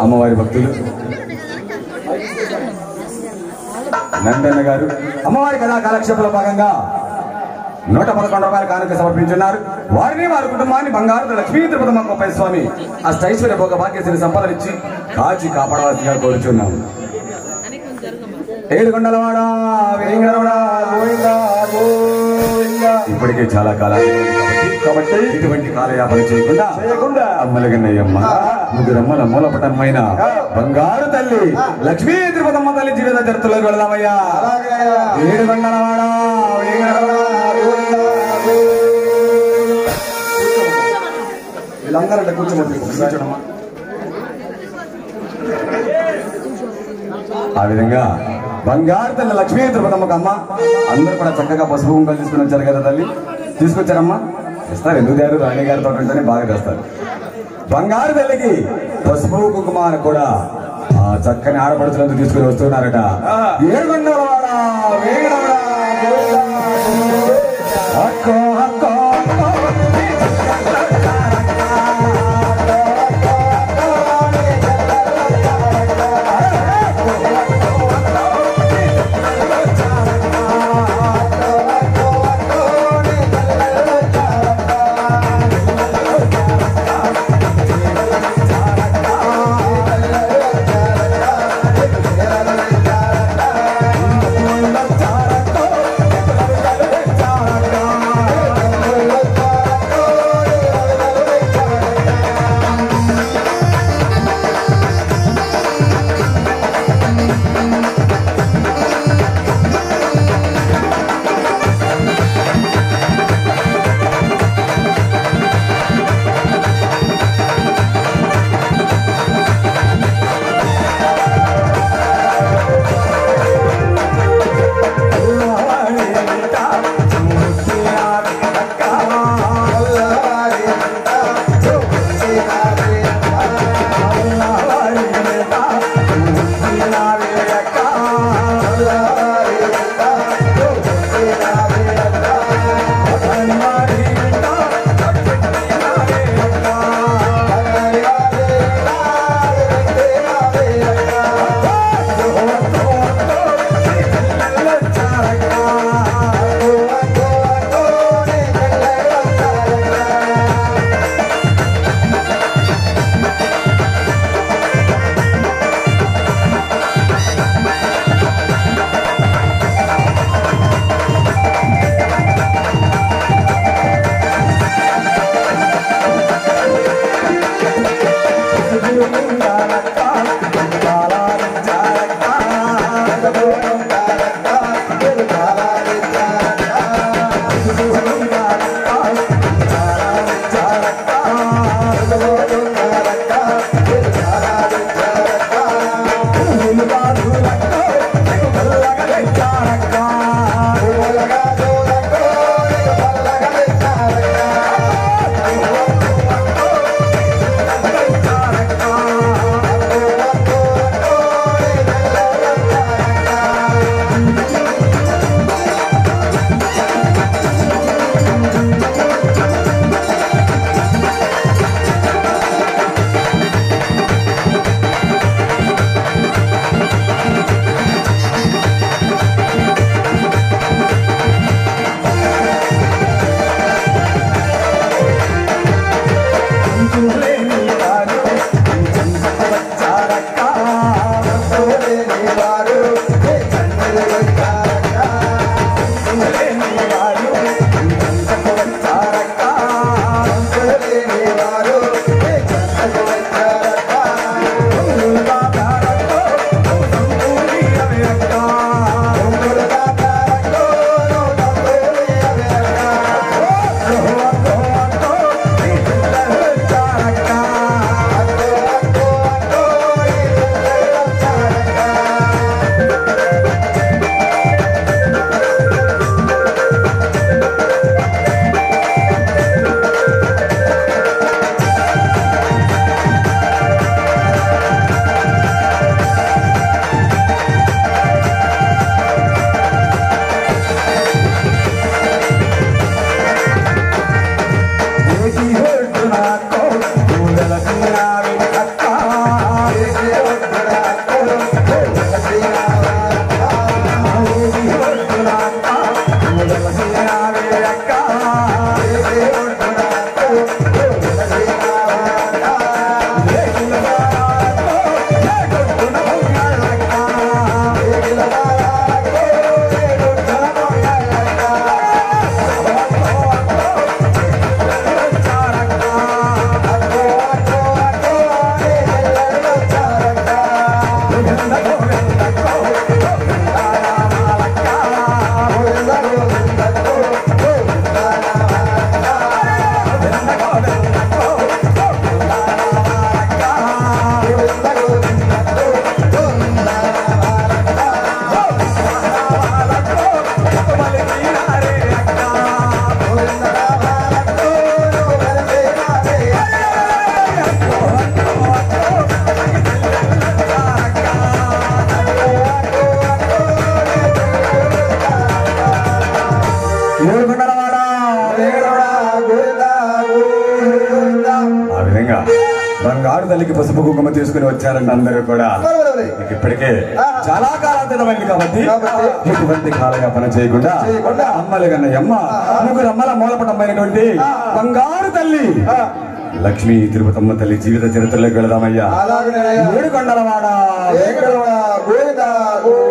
అమ్మవారి భక్తులు నందన్న గారు అమ్మవారి కథా కాలక్షేపంలో భాగంగా నూట పదకొండు రూపాయల కానుక సమర్పించున్నారు వారిని వారి కుటుంబాన్ని బంగారు లక్ష్మీ తిరుపతి మొక్కపై స్వామి అష్టైశ్వర్య భోగ భాగ్యశ్రీ సంపదనిచ్చి కాచి కాపాడవలసిందిగా కోరుచున్నాము ఏడుకొండలవాడ వేంగరవాడ గోవింద గోవింద ఇప్పటికే చాలా కాలాలు కాబట్టి ఇటువంటి కాలయాపన చేయకుండా చేయకుండా అమ్మలగన్నయ్యమ్మ ముగ్గురమ్మల మూలపటమైన బంగారు తల్లి లక్ష్మీ తిరుపతమ్మ తల్లి జీవిత చరిత్రలోకి వెళదామయ్యా ఏడుకొండలవాడ వేంగరవాడ గోవింద వీళ్ళందరూ అంటే కూర్చోమని కూర్చోడమ్మా ఆ విధంగా బంగారు తల్లి లక్ష్మీ తిరుపతమ్మకు అమ్మ అందరూ కూడా చక్కగా పసుపు కుంకాలు తీసుకుని వచ్చారు కదా తల్లి తీసుకొచ్చారమ్మా ఇస్తారు ఎందుకు గారు రాణి గారితో ఉంటేనే బాగా తెస్తారు బంగారు తల్లికి పసుపు కుంకుమ అని కూడా ఆ చక్కని ఆడపడుచులంతా తీసుకుని వస్తున్నారట ఏడుగొండలవాడ వేగడవాడ అక్కో అక్కో అక్కో. చారక ఏడుకొండలవాడ ఆ విధంగా బంగారు తల్లికి పసుపు కుంకుమ తీసుకుని వచ్చారండి అందరూ కూడా మీకు ఇప్పటికే చాలా కాలం తినమైంది కాబట్టి ఎటువంటి కాలయాపన చేయకుండా చేయకుండా అమ్మలు కన్న అమ్మ ముగ్గురు అమ్మల మూలపటమైనటువంటి బంగారు తల్లి లక్ష్మీ తిరుపతమ్మ తల్లి జీవిత చరిత్రలోకి వెళదామయ్యా అలాగనే ఏడుకొండలవాడ గోవింద గోవింద